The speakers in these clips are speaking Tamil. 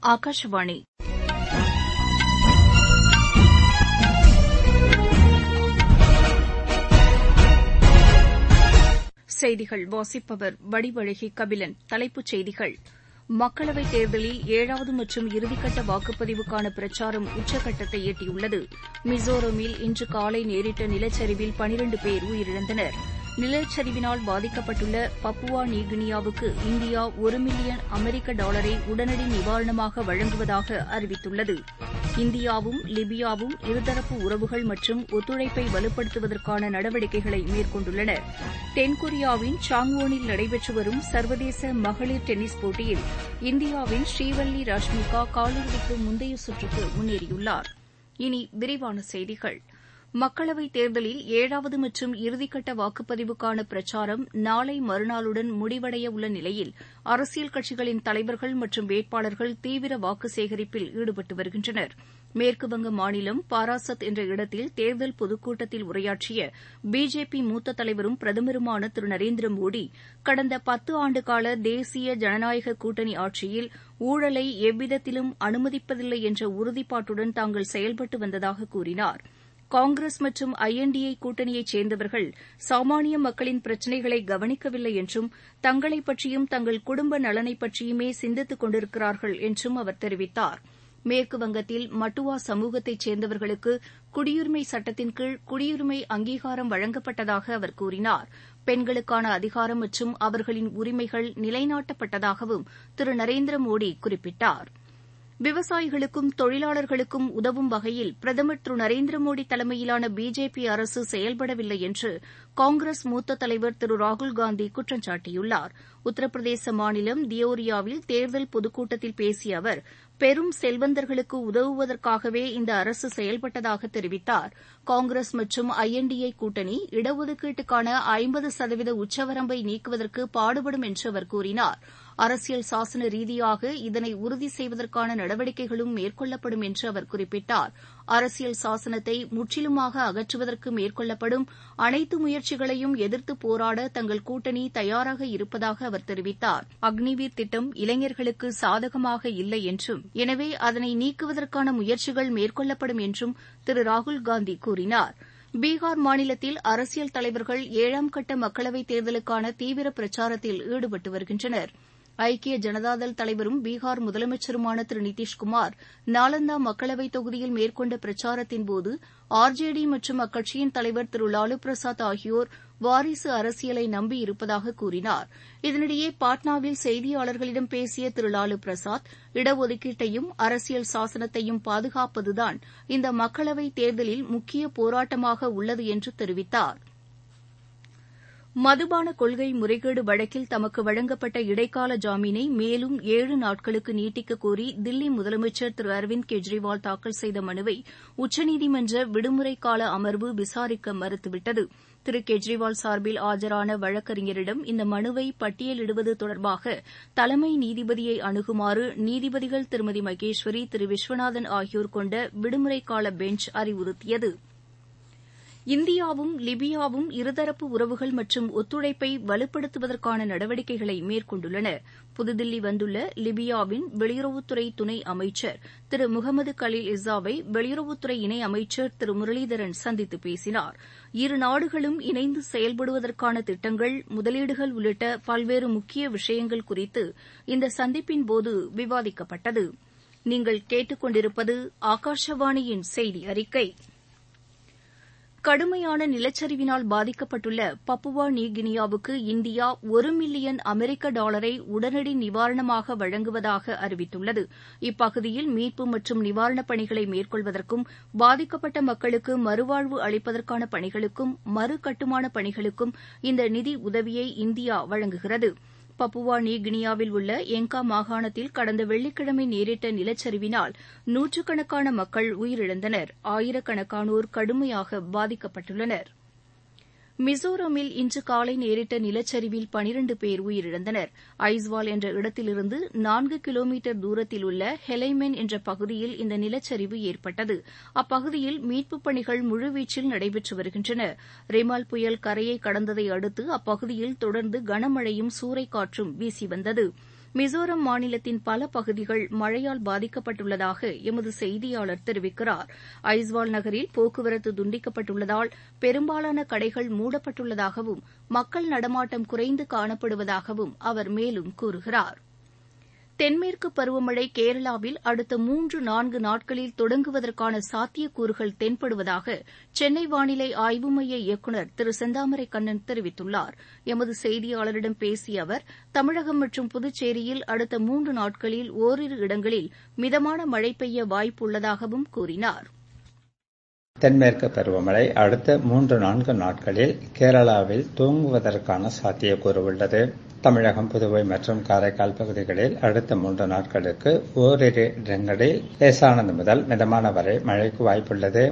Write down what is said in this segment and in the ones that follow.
ஆகாஷவாணி செய்திகள் வாசிப்பவர் வடிவழகி கபிலன் தலைப்புச் செய்திகள் மக்களவைத் தேர்தலில் ஏழாவது மற்றும் இறுதிக்கட்ட வாக்குப்பதிவுக்கான பிரச்சாரம் உச்சக்கட்டத்தை எட்டியுள்ளது மிசோரமில் இன்று காலை நேரிட்ட நிலச்சரிவில் பனிரண்டு பேர் உயிரிழந்தனர் நிலச்சரிவினால் பாதிக்கப்பட்டுள்ள பப்புவா நியூகினியாவுக்கு இந்தியா ஒரு மில்லியன் அமெரிக்க டாலரை உடனடி நிவாரணமாக வழங்குவதாக அறிவித்துள்ளது இந்தியாவும் லிபியாவும் இருதரப்பு உறவுகள் மற்றும் ஒத்துழைப்பை வலுப்படுத்துவதற்கான நடவடிக்கைகளை மேற்கொண்டுள்ளன தென்கொரியாவின் சாங்வோனில் நடைபெற்று வரும் சர்வதேச மகளிர் டென்னிஸ் போட்டியில் இந்தியாவின் ஸ்ரீவல்லி ராஷ்மிகா காலிறுதிக்கு முந்தைய சுற்றுக்கு முன்னேறியுள்ளார் இனி விரிவான செய்திகள் மக்களவைத் தேர்தலில் ஏழாவது மற்றும் இறுதிக்கட்ட வாக்குப்பதிவுக்கான பிரச்சாரம் நாளை மறுநாளுடன் முடிவடைய உள்ள நிலையில் அரசியல் கட்சிகளின் தலைவர்கள் மற்றும் வேட்பாளர்கள் தீவிர வாக்கு சேகரிப்பில் ஈடுபட்டு வருகின்றனர் மேற்குவங்க மாநிலம் பாராசத் என்ற இடத்தில் தேர்தல் பொதுக்கூட்டத்தில் உரையாற்றிய பிஜேபி மூத்த தலைவரும் பிரதமருமான திரு நரேந்திர மோடி கடந்த பத்து ஆண்டுகால தேசிய ஜனநாயக கூட்டணி ஆட்சியில் ஊழலை எவ்விதத்திலும் அனுமதிப்பதில்லை என்ற உறுதிப்பாட்டுடன் தாங்கள் செயல்பட்டு வந்ததாக கூறினாா் காங்கிரஸ் மற்றும் ஐ என் டி ஏ கூட்டணியைச் சேர்ந்தவர்கள் சாமானிய மக்களின் பிரச்சினைகளை கவனிக்கவில்லை என்றும் தங்களை பற்றியும் தங்கள் குடும்ப நலனை பற்றியுமே சிந்தித்துக் கொண்டிருக்கிறார்கள் என்றும் அவர் தெரிவித்தார் மேற்குவங்கத்தில் மட்டுவா சமூகத்தைச் சேர்ந்தவர்களுக்கு குடியுரிமை சட்டத்தின் கீழ் குடியுரிமை அங்கீகாரம் வழங்கப்பட்டதாக அவர் கூறினார் பெண்களுக்கான அதிகாரம் மற்றும் அவர்களின் உரிமைகள் நிலைநாட்டப்பட்டதாகவும் திரு நரேந்திர மோடி குறிப்பிட்டாா் விவசாயிகளுக்கும் தொழிலாளர்களுக்கும் உதவும் வகையில் பிரதமர் திரு நரேந்திர மோடி தலைமையிலான பிஜேபி அரசு செயல்படவில்லை என்று காங்கிரஸ் மூத்த தலைவர் திரு ராகுல்காந்தி குற்றம் சாட்டியுள்ளார் உத்தரப்பிரதேச மாநிலம் தியோரியாவில் தேர்தல் பொதுக்கூட்டத்தில் பேசிய அவர் பெரும் செல்வந்தர்களுக்கு உதவுவதற்காகவே இந்த அரசு செயல்பட்டதாக தெரிவித்தார் காங்கிரஸ் மற்றும் ஐ என் டி ஏ கூட்டணி இடஒதுக்கீட்டுக்கான ஐம்பது சதவீத உச்சவரம்பை நீக்குவதற்கு பாடுபடும் என்று அவர் கூறினார் அரசியல் சாசன ரீதியாக இதனை உறுதி செய்வதற்கான நடவடிக்கைகளும் மேற்கொள்ளப்படும் என்று அவர் குறிப்பிட்டார் அரசியல் சாசனத்தை முற்றிலுமாக அகற்றுவதற்கு மேற்கொள்ளப்படும் அனைத்து முயற்சிகளையும் எதிர்த்து போராட தங்கள் கூட்டணி தயாராக இருப்பதாக அவர் தெரிவித்தார் அக்னிவீர் திட்டம் இளைஞர்களுக்கு சாதகமாக இல்லை என்றும் எனவே அதனை நீக்குவதற்கான முயற்சிகள் மேற்கொள்ளப்படும் என்றும் திரு ராகுல்காந்தி கூறினார் பீகார் மாநிலத்தில் அரசியல் தலைவர்கள் ஏழாம் கட்ட மக்களவைத் தேர்தலுக்கான தீவிர பிரச்சாரத்தில் ஈடுபட்டு வருகின்றனா் ஐக்கிய ஜனதாதள் தலைவரும் பீகார் முதலமைச்சருமான திரு நிதிஷ்குமார் நாலந்தா மக்களவைத் தொகுதியில் மேற்கொண்ட பிரச்சாரத்தின்போது ஆர் ஜே டி மற்றும் அக்கட்சியின் தலைவர் திரு லாலு பிரசாத் ஆகியோர் வாரிசு அரசியலை நம்பியிருப்பதாக கூறினார் இதனிடையே பாட்னாவில் செய்தியாளர்களிடம் பேசிய திரு லாலு பிரசாத் இடஒதுக்கீட்டையும் அரசியல் சாசனத்தையும் பாதுகாப்பதுதான் இந்த மக்களவைத் தேர்தலில் முக்கிய போராட்டமாக உள்ளது என்று தெரிவித்தாா் மதுபான கொள்கை முறைகேடு வழக்கில் தமக்கு வழங்கப்பட்ட இடைக்கால ஜாமீனை மேலும் ஏழு நாட்களுக்கு நீட்டிக்க கோரி தில்லி முதலமைச்சர் திரு அரவிந்த் கெஜ்ரிவால் தாக்கல் செய்த மனுவை உச்சநீதிமன்ற விடுமுறை கால அமர்வு விசாரிக்க மறுத்துவிட்டது திரு கெஜ்ரிவால் சார்பில் ஆஜரான வழக்கறிஞரிடம் இந்த மனுவை பட்டியலிடுவது தொடர்பாக தலைமை நீதிபதியை அணுகுமாறு நீதிபதிகள் திருமதி மகேஸ்வரி திரு விஸ்வநாதன் ஆகியோர் கொண்ட விடுமுறை கால பெஞ்ச் அறிவுறுத்தியது இந்தியாவும் லிபியாவும் இருதரப்பு உறவுகள் மற்றும் ஒத்துழைப்பை வலுப்படுத்துவதற்கான நடவடிக்கைகளை மேற்கொண்டுள்ளன புதுதில்லி வந்துள்ள லிபியாவின் வெளியுறவுத்துறை துணை அமைச்சர் திரு முகமது கலீல் இசாவை வெளியுறவுத்துறை இணை அமைச்சர் திரு முரளிதரன் சந்தித்து பேசினார் இரு நாடுகளும் இணைந்து செயல்படுவதற்கான திட்டங்கள் முதலீடுகள் உள்ளிட்ட பல்வேறு முக்கிய விஷயங்கள் குறித்து இந்த சந்திப்பின்போது விவாதிக்கப்பட்டது நீங்கள் கேட்டுக்கொண்டிருப்பது ஆகாஷவாணியின் செய்தி அறிக்கை கடுமையான நிலச்சரிவினால் பாதிக்கப்பட்டுள்ள பப்புவா நியூகினியாவுக்கு இந்தியா ஒரு மில்லியன் அமெரிக்க டாலரை உடனடி நிவாரணமாக வழங்குவதாக அறிவித்துள்ளது இப்பகுதியில் மீட்பு மற்றும் நிவாரணப் பணிகளை மேற்கொள்வதற்கும் பாதிக்கப்பட்ட மக்களுக்கு மறுவாழ்வு அளிப்பதற்கான பணிகளுக்கும் மறு கட்டுமான பணிகளுக்கும் இந்த நிதி உதவியை இந்தியா வழங்குகிறது பப்புவா நியூகினியாவில் உள்ள எங்கா மாகாணத்தில் கடந்த வெள்ளிக்கிழமை நேரிட்ட நிலச்சரிவினால் நூற்றுக்கணக்கான மக்கள் உயிரிழந்தனர் ஆயிரக்கணக்கானோர் கடுமையாக பாதிக்கப்பட்டுள்ளனர் மிசோரமில் இன்று காலை நேரிட்ட நிலச்சரிவில் பனிரண்டு பேர் உயிரிழந்தனர் ஐஸ்வால் என்ற இடத்திலிருந்து நான்கு கிலோமீட்டர் தூரத்தில் உள்ள ஹெலைமென் என்ற பகுதியில் இந்த நிலச்சரிவு ஏற்பட்டது அப்பகுதியில் மீட்புப் பணிகள் முழுவீச்சில் நடைபெற்று வருகின்றன ரிமால் புயல் கரையை கடந்ததை அடுத்து அப்பகுதியில் தொடர்ந்து கனமழையும் சூறைக்காற்றும் வீசி வந்தது மிசோரம் மாநிலத்தின் பல பகுதிகள் மழையால் பாதிக்கப்பட்டுள்ளதாக எமது செய்தியாளர் தெரிவிக்கிறார் ஐஸ்வால் நகரில் போக்குவரத்து துண்டிக்கப்பட்டுள்ளதால் பெரும்பாலான கடைகள் மூடப்பட்டுள்ளதாகவும் மக்கள் நடமாட்டம் குறைந்து காணப்படுவதாகவும் அவர் மேலும் கூறுகிறார் தென்மேற்கு பருவமழை கேரளாவில் அடுத்த மூன்று நான்கு நாட்களில் தொடங்குவதற்கான சாத்தியக்கூறுகள் தென்படுவதாக சென்னை வானிலை ஆய்வு மைய இயக்குநர் திரு செந்தாமரை கண்ணன் தெரிவித்துள்ளார் எமது செய்தியாளரிடம் பேசிய அவர் தமிழகம் மற்றும் புதுச்சேரியில் அடுத்த மூன்று நாட்களில் ஓரிரு இடங்களில் மிதமான மழை பெய்ய வாய்ப்புள்ளதாகவும் கூறினார் தென்மேற்கு பருவமழை அடுத்த மூன்று நான்கு நாட்களில் கேரளாவில் தூங்குவதற்கான சாத்தியக்கூறு உள்ளது தமிழகம் புதுவை மற்றும் காரைக்கால் பகுதிகளில் அடுத்த மூன்று நாட்களுக்கு ஓரிரு இடங்களில் லேசானது முதல் மிதமான வரை மழைக்கு வாய்ப்புள்ளது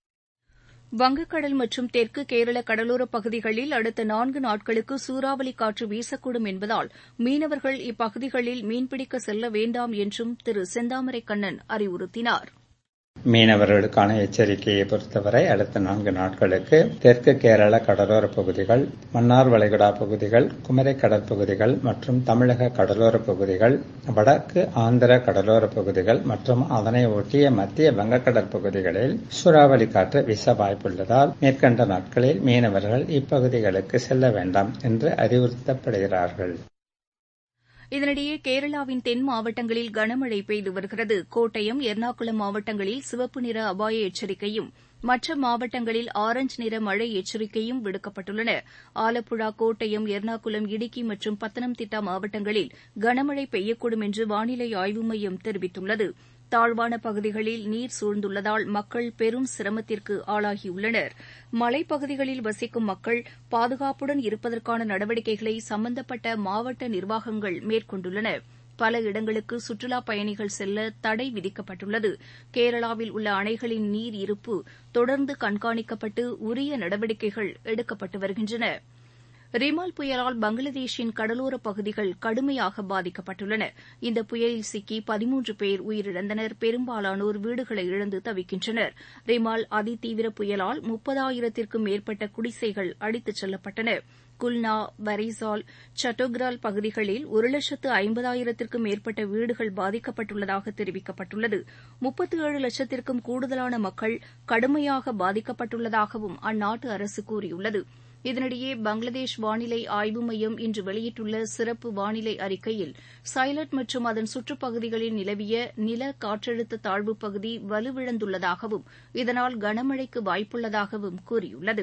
வங்கக்கடல் மற்றும் தெற்கு கேரள கடலோரப் பகுதிகளில் அடுத்த நான்கு நாட்களுக்கு சூறாவளி காற்று வீசக்கூடும் என்பதால் மீனவர்கள் இப்பகுதிகளில் மீன்பிடிக்க செல்ல வேண்டாம் என்றும் திரு செந்தாமரை கண்ணன் அறிவுறுத்தினார் மீனவர்களுக்கான எச்சரிக்கையை பொறுத்தவரை அடுத்த நான்கு நாட்களுக்கு தெற்கு கேரள கடலோர பகுதிகள் மன்னார் வளைகுடா பகுதிகள் குமரி கடற்பகுதிகள் மற்றும் தமிழக கடலோர பகுதிகள் வடக்கு ஆந்திர கடலோர பகுதிகள் மற்றும் அதனை ஒட்டிய மத்திய வங்கக்கடல் பகுதிகளில் சூறாவளி காற்று வீச வாய்ப்புள்ளதால் மேற்கண்ட நாட்களில் மீனவர்கள் இப்பகுதிகளுக்கு செல்ல வேண்டாம் என்று அறிவுறுத்தப்படுகிறார்கள் இதனிடையே கேரளாவின் தென் மாவட்டங்களில் கனமழை பெய்து வருகிறது கோட்டயம் எர்ணாகுளம் மாவட்டங்களில் சிவப்பு நிற அபாய எச்சரிக்கையும் மற்ற மாவட்டங்களில் ஆரஞ்ச் நிற மழை எச்சரிக்கையும் விடுக்கப்பட்டுள்ளன ஆலப்புழா கோட்டயம் எர்ணாகுளம் இடுக்கி மற்றும் பத்தனம்திட்டா மாவட்டங்களில் கனமழை பெய்யக்கூடும் என்று வானிலை ஆய்வு மையம் தெரிவித்துள்ளது தாழ்வான பகுதிகளில் நீர் சூழ்ந்துள்ளதால் மக்கள் பெரும் சிரமத்திற்கு ஆளாகியுள்ளனர் மலைப்பகுதிகளில் வசிக்கும் மக்கள் பாதுகாப்புடன் இருப்பதற்கான நடவடிக்கைகளை சம்பந்தப்பட்ட மாவட்ட நிர்வாகங்கள் மேற்கொண்டுள்ளன பல இடங்களுக்கு சுற்றுலாப் பயணிகள் செல்ல தடை விதிக்கப்பட்டுள்ளது கேரளாவில் உள்ள அணைகளின் நீர் இருப்பு தொடர்ந்து கண்காணிக்கப்பட்டு உரிய நடவடிக்கைகள் எடுக்கப்பட்டு வருகின்றன ரிமால் புயலால் பங்களாதேஷின் கடலோரப் பகுதிகள் கடுமையாக பாதிக்கப்பட்டுள்ளன இந்த புயலில் சிக்கி பதிமூன்று பேர் உயிரிழந்தனர் பெரும்பாலானோர் வீடுகளை இழந்து தவிக்கின்றனர் ரிமால் அதிதீவிர புயலால் முப்பதாயிரத்திற்கும் மேற்பட்ட குடிசைகள் அடித்துச் செல்லப்பட்டன குல்னா பரிசால் சட்டோக்ரால் பகுதிகளில் ஒரு லட்சத்து ஐம்பதாயிரத்திற்கும் மேற்பட்ட வீடுகள் பாதிக்கப்பட்டுள்ளதாக தெரிவிக்கப்பட்டுள்ளது முப்பத்து ஏழு லட்சத்திற்கும் கூடுதலான மக்கள் கடுமையாக பாதிக்கப்பட்டுள்ளதாகவும் அந்நாட்டு அரசு கூறியுள்ளது இதனிடையே பங்களாதேஷ் வானிலை ஆய்வு மையம் இன்று வெளியிட்டுள்ள சிறப்பு வானிலை அறிக்கையில் சைலட் மற்றும் அதன் சுற்றுப்பகுதிகளில் நிலவிய நில காற்றழுத்த தாழ்வுப் பகுதி வலுவிழந்துள்ளதாகவும் இதனால் கனமழைக்கு வாய்ப்புள்ளதாகவும் கூறியுள்ளது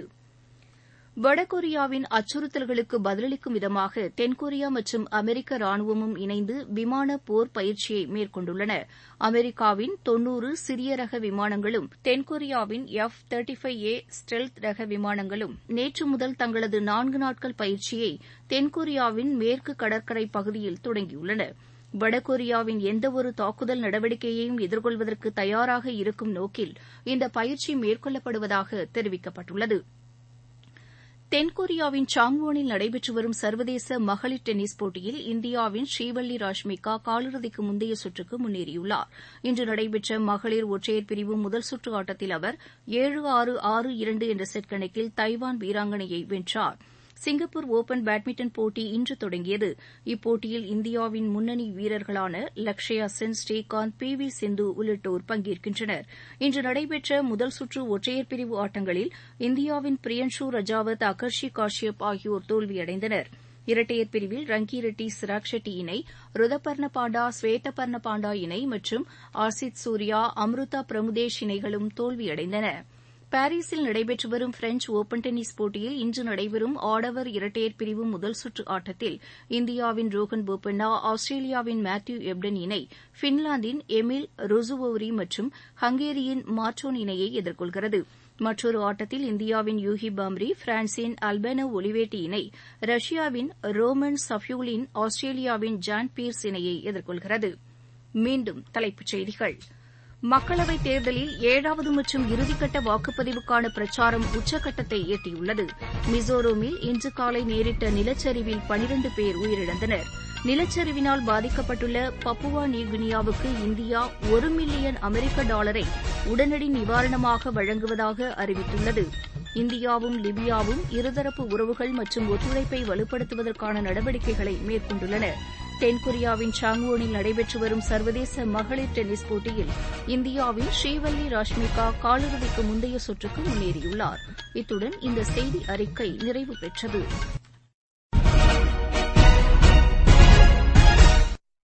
வடகொரியாவின் அச்சுறுத்தல்களுக்கு பதிலளிக்கும் விதமாக தென்கொரியா மற்றும் அமெரிக்க ராணுவமும் இணைந்து விமான போர் பயிற்சியை மேற்கொண்டுள்ளன அமெரிக்காவின் தொன்னூறு சிறிய ரக விமானங்களும் தென்கொரியாவின் F thirty five A stealth ரக விமானங்களும் நேற்று முதல் தங்களது நான்கு நாட்கள் பயிற்சியை தென்கொரியாவின் மேற்கு கடற்கரை பகுதியில் தொடங்கியுள்ளன வடகொரியாவின் எந்தவொரு தாக்குதல் நடவடிக்கையையும் எதிர்கொள்வதற்கு தயாராக இருக்கும் நோக்கில் இந்த பயிற்சி மேற்கொள்ளப்படுவதாக தெரிவிக்கப்பட்டுள்ளது தென்கொரியாவின் சாங்வோனில் நடைபெற்று வரும் சர்வதேச மகளிர் டென்னிஸ் போட்டியில் இந்தியாவின் ஸ்ரீவள்ளி ராஷ்மிகா காலிறுதிக்கு முந்தைய சுற்றுக்கு முன்னேறியுள்ளார் இன்று நடைபெற்ற மகளிர் ஒற்றையர் பிரிவு முதல் சுற்று ஆட்டத்தில் அவர் ஏழு ஆறு ஆறு இரண்டு என்ற செட் கணக்கில் தைவான் வீராங்கனையை வென்றார் சிங்கப்பூர் ஒபன் பேட்மிண்டன் போட்டி இன்று தொடங்கியது இப்போட்டியில் இந்தியாவின் முன்னணி வீரர்களான லக்ஷயா சென் ஸ்ரீகாந்த் பி வி சிந்து உள்ளிட்டோர் பங்கேற்கின்றனர் இன்று நடைபெற்ற முதல் சுற்று ஒற்றையர் பிரிவு ஆட்டங்களில் இந்தியாவின் பிரியன்ஷு ரஜாவத் அகர்ஷி காஷ்யப் ஆகியோர் தோல்வியடைந்தனர் இரட்டையர் பிரிவில் ரங்கி ரெட்டி சிராக் ஷெட்டி இணை ருதபர்ண பாண்டா ஸ்வேதபர்ண பாண்டா இணை மற்றும் ஆசித் சூர்யா அம்ருதா பிரமுதேஷ் இணைகளும் தோல்வியடைந்தன பாரீஸில் நடைபெற்று வரும் பிரெஞ்ச் ஒபன் டென்னிஸ் போட்டியில் இன்று நடைபெறும் ஆடவர் இரட்டையர் பிரிவு முதல் சுற்று ஆட்டத்தில் இந்தியாவின் ரோஹன் போபண்ணா ஆஸ்திரேலியாவின் மேத்யூ எப்டன் இணை பின்லாந்தின் எமில் ருசுவோரி மற்றும் ஹங்கேரியின் மார்டோன் இணையை எதிர்கொள்கிறது மற்றொரு ஆட்டத்தில் இந்தியாவின் யூகி பாம்ரி பிரான்சின் அல்பேனோ ஒலிவேட்டி இணை ரஷ்யாவின் ரோமன் சஃப்யூலின் ஆஸ்திரேலியாவின் ஜான் பீர்ஸ் இணையை எதிர்கொள்கிறது மீண்டும் தலைப்புச் செய்திகள் மக்களவைத் தேர்தலில் ஏழாவது மற்றும் இறுதிக்கட்ட வாக்குப்பதிவுக்கான பிரச்சாரம் உச்சக்கட்டத்தை எட்டியுள்ளது மிசோரமில் இன்று காலை நேரிட்ட நிலச்சரிவில் பனிரண்டு பேர் உயிரிழந்தனர் நிலச்சரிவினால் பாதிக்கப்பட்டுள்ள பப்புவா நியூகினியாவுக்கு இந்தியா ஒரு மில்லியன் அமெரிக்க டாலரை உடனடி நிவாரணமாக வழங்குவதாக அறிவித்துள்ளது இந்தியாவும் லிபியாவும் இருதரப்பு உறவுகள் மற்றும் ஒத்துழைப்பை வலுப்படுத்துவதற்கான நடவடிக்கைகளை மேற்கொண்டுள்ளன தென்கொரியாவின் சாங்வோனில் நடைபெற்று வரும் சர்வதேச மகளிர் டென்னிஸ் போட்டியில் இந்தியாவின் ஸ்ரீவல்லி ராஷ்மிகா காலிறுதிக்கு முந்தைய சுற்றுக்கு முன்னேறியுள்ளார் இத்துடன் இந்த செய்தி அறிக்கை நிறைவு பெற்றது